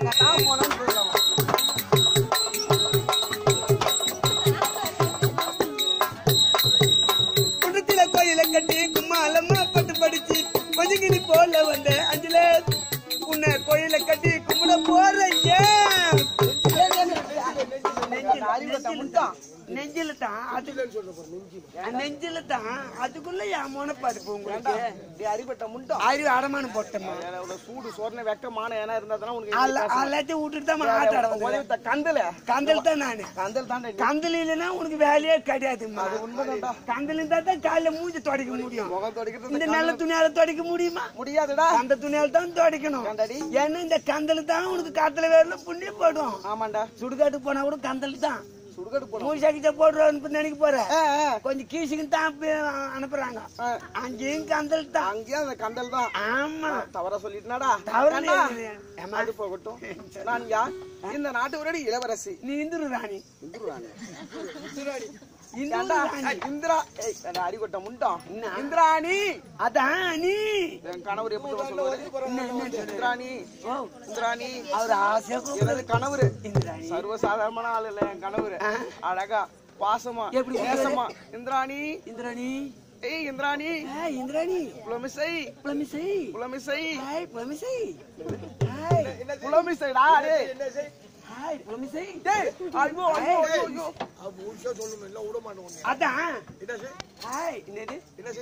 நான் போனேன்னு சொல்லலாம் குடத்தில கோயில கட்டி கும்மாலம்மா பட்டு படிச்சு மஞ்சகிரி போல வந்த அஞ்சுல உன்னை கோயில கட்டி கும்பிட போறையே அறிவுட்ட முட்டான் நெஞ்சில தான் அது நெஞ்சில தான் அதுக்குள்ள என் மோனப்பாடு போ உங்களுக்கு நீ அறிவுட்ட முட்டான் அறிவு அடமானம் போட்டோமா உனக்கு சூடு சொரண வெக்கமான ஏனா இருந்தா உனக்கு அல்ல எல்லாத்தையும் விட்டுட்டு தான் ஆட்டாட வந்து உதவித்த கந்தல கந்தல் தான் நானு கந்தல் தான் கந்தல் இல்லைன்னா உனக்கு வேலையே கிடையாதும்மா உண்மைதான்டா கந்தல் இருந்தா தான் காலையில மூஞ்சி துடைக்க முடியும் முகம் துடைக்கிறது இந்த நல்ல துணியால துடைக்க முடியுமா முடியாதுடா அந்த துணியால தான் துடைக்கணும் ஏன்டாடி? ஏன்னா இந்த கந்தல் தான் உனக்கு காத்துல வேறல புண்ணியம் போடும் ஆமாண்டா சுடுகாட்டுக்கு போனா கூட கந்தல் தான் சுடுகாடு போடும் மூணு சக்கிட்ட போடுறோன்னு நினைக்க போற ஆ, ஆ. கொஞ்சம் கீசுக்கு தான் அப்ப அனுப்புறாங்க ஆ. அங்கேயும் கந்தல் தான் அங்கேயும் அந்த கந்தல் தான் ஆமா தவறா சொல்லிட்டுனாடா தவறு ஏன்டா? ஏமா அது போகட்டும் நான் யார் இந்த நாட்டு உரடி இளவரசி நீ இந்துரு ராணி இந்துராணி இந்துரு ஏன்டா? ராணி இந்திரா ஏய் அந்த அடிக்கொட்ட முண்டான் இந்திராணி அதான் நீ என் கணவர் எப்படி தெரியுமா சொல்லுவாரு இந்திராணி ஓ இந்திராணி அவர் ஆசையா கூப்பிடுறாரு. எனது கணவர் இந்திராணி சர்வசாதாரணமான ஆள் இல்ல என் கணவர் அழகா பாசமா எப்படி நேசமா இந்திராணி இந்திராணி ஏய் இந்திராணி ஏய் இந்திராணி புலமிசை புலமிசை புலமிசை ஹாய் புலமிசை ஹாய் புலமிசைடா டேய் ஹாய் புலமிசை டேய் ஐயோ ஐயோ ஐயோ, ஐயோ அதான் ஹாய் என்னது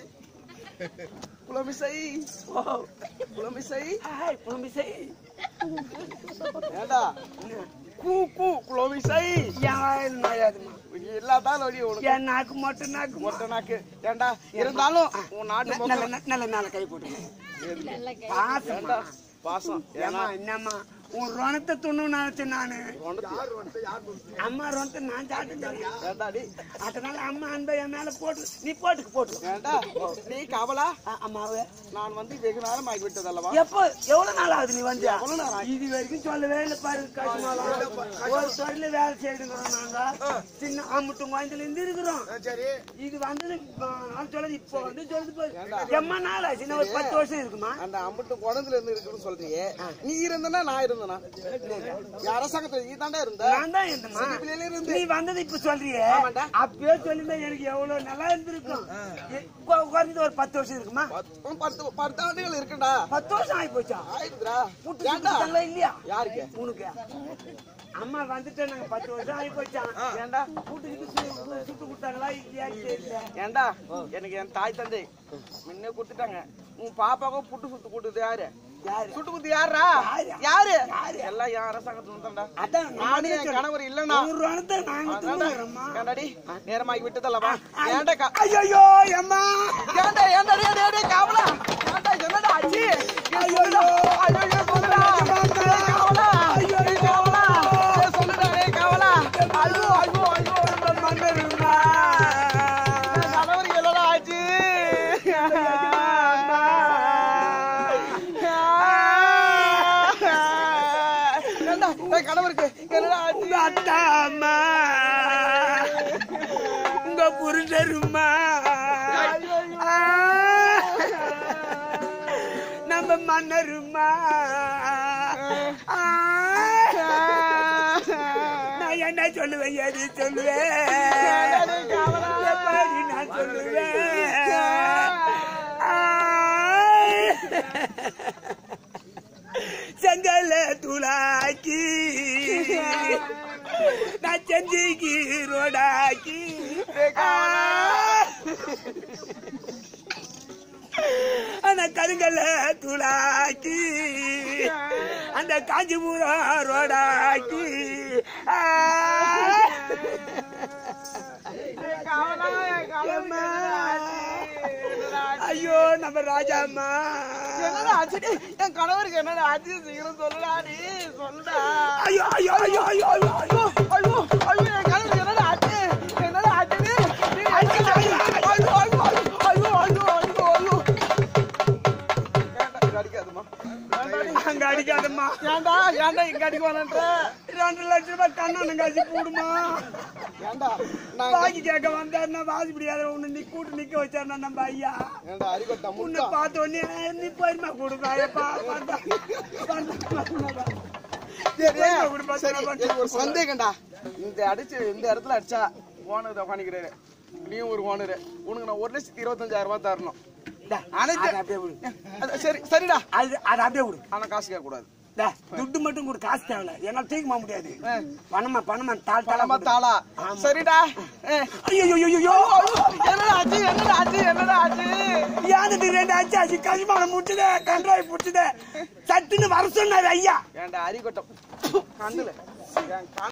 புலமிசை ஓ புலமிசை ஹாய் புலமிசை ஏண்டா கூ கூ புலமிசை என் வாயில் நோயாதுமா எல்லாத்தான் நொடி உனக்கு என் நாக்கு மட்டும் நாக்கு மொட்டை நாக்கு ஏண்டா இருந்தாலும் உன் நாட்டு நல்ல முகம் நல்ல- நல்ல நல்ல கை போட்டு பாசமா ஏண்டா பாசம் ஏமா என்னம்மா உன் ரணத்தை துண்ணு நினைச்சு நானு ஏண்டா அம்மா ரணத்தை நான் சாப்பிட்டேன் ஏண்டாடி அதனால அம்மா அன்பை என் மேல போட்டு நீ போட்டுக்கு போட்டு ஏண்டா நீ கவலா அ- அம்மாவே நான் வந்து வெகு நேரம் ஆகி விட்டதல்லவா எப்போ எவ்வளவு நாள் ஆகுது நீ வந்து எவ்வளவு நேரம் ஆகி- இது வரைக்கும் சொல்லவே இல்லை பாரு கஷ்டமாலாம் ஒரு தொழில வேலை செய்துக்கிறோம் நாங்க சின்ன அம்முட்டும் குழந்தைல இருந்து இருக்கிறோம் இது வந்து நான் சொல்றது இப்போ வந்து சொல்லுது பாரு எம்மா நாள் ஆச்சு இன்னும் ஒரு பத்து வருஷம் இருக்குமா அந்த அம்பட்டு குழந்தைல இருந்து இருக்குன்னு சொல்றியே நீ இருந்தனா நான் இருந்தனா அரசாங்கத்துல நீ தாண்டா இருந்த நான் தான் இருந்தேம்மா. சிறுபிள்ளையில இருந்து. நீ வந்தது இப்ப சொல்றியே ஆமாண்டா. அப்பயே சொல்லிருந்தா எனக்கு எவ்வளவு நல்லா இருந்திருக்கும் எ- கொ- குறைஞ்சது ஒரு பத்து வருஷம் இருக்குமா பத்து பத்து பத்து ஆண்டுகள் இருக்குடா பத்து வருஷம் ஆகி போச்சா ஆயிடுதுடா புட்டு ஏன்டா சுத்தங்களா இல்லையா யாருக்கு உனக்கு அம்மா வந்துட்டு நாங்க பத்து வருஷம் ஆகி போச்சான் ஏன்டா கூட்டுக்கிட்டு சு- சுட்டு கொடுத்தாங்களா இல்லையான்னு தெரியல ஏன்டா எனக்கு என் தாய் தந்தை முன்னே கொடுத்துட்டாங்க உன் பாப்பாவுக்கும் புட்டு சுத்து கூட்டுது யாரு யாரு சுட்டு குத்து யாரா யாரு? யாரு எல்லாம் என் அரசாங்கத்துல தான்டா அதான் நானும் என் கணவர் இல்லனா ஒரு ரணத்தை நாங்க தூங்குறோம்மா ஏண்டாடி நேரமாகி விட்டதல்லவா ஏன்டா கா- ஐயோ அம்மா ஏன்டா ஏன்டா டேய் டேய் டேய் காவலா ஏன்டா என்னடா ஆச்சு ஐயோ ஐயோ சொல்லுடா டேய் காவலா ஐயோ காவலா டேய் சொல்லுடா டேய் காவலா ஐயோ ஐயோ ஐயோ நம்ம மன்னருமா என் கணவருக்கு என்னடா ஆச்சு ஏன்டா என் கணவருக்கு என்னடா ஆச்சு உங்க அத்தா அம்மா உங்க புருஷருமா ஆ, நம்ம மன்னருமா ஆ, நான் என்ன சொல்லுவேன் எது சொல்லுவேன் எப்படி நான் சொல்லுவேன் ஆ, செங்கல துளாக்கி நான் செஞ்சிக்கு ரோடாக்கி அந்த கருங்கல்ல துளாக்கி அந்த காஞ்சிபுரம் ரோடாக்கி ஆ. அம்மா. ஐயோ நம்ம ராஜாம்மா என்னடா ஆச்சு டேய், என் கணவருக்கு என்னடா ஆச்சு சீக்கிரம் சொல்லுடா நீ சொல்லுடா ஐயோ ஐயோ ஐயோ ஐயோ ஐயோ ஐயோ ஐயோ ஐயோ என் கணவருக்கு என்னடா ஆச்சு என்னடா ஆச்சு நீ? நீ ஐயோ ஐயோ ஐயோ ஐயோ ஐயோ ஐயோ ஐயோ ஐயோ ஏன்டா இங்க அடிக்காதம்மா ஏன்டா நீ- அங்க அடிக்காதம்மா ஏன்டா ஏன்டா இங்க அடிக்க வேணான்ற ரெண்டு லட்சம் ரூபாய் கண்ணன் காசு போடுமா ஏன்டா நான் பாக்கி கேட்க வந்தாருன்னா வாசி முடியாத உன்னை நீ கூட்டு நிக்க வச்சாருன்னா நம்ம ஐயா ஏன்டா அடிக்கட்டா உன்னை முட்டா பார்த்த உடனே நீ போயிருமா கொடுப்பா டேய், டேய், சரி, எனக்கு ஒரு சந்தேகம்டா இந்த அடிச்சு இந்த இடத்துல அடிச்சா ஓனர் உட்காந்துக்கிறாரு நீயும் ஒரு ஓனர் உனக்கு நான் ஒரு லட்சத்தி இருபத்தஞ்சாயிரம் ரூபாய் தரணும் டா, அனைத்து அதை அப்படியே விடு அது சரி சரிடா அது அதை அப்படியே விடு ஆனா காசு கேட்க கூடாது டா, துட்டு மட்டும் கொடு காசு தேவையில்ல என்னால தூக்க போக முடியாது பணமா பணமா தாள் தாளா பணமா கொடு. தாளா சரிடா ஏ. ஐயோ ஐயோ, ஐயோ ஐயோ என்னடா ஆச்சு என்னடா ஆச்சு என்னடா ஆச்சு யானது ரெண்டு ஆச்சு ஆச்சு கரிமானம் முட்டுதே கன்றாய் புட்டுதே சட்டுன்னு வர சொன்னாரு ஐயா ஏன்டா அரிக்கொட்டம் கண்டுல என் கண்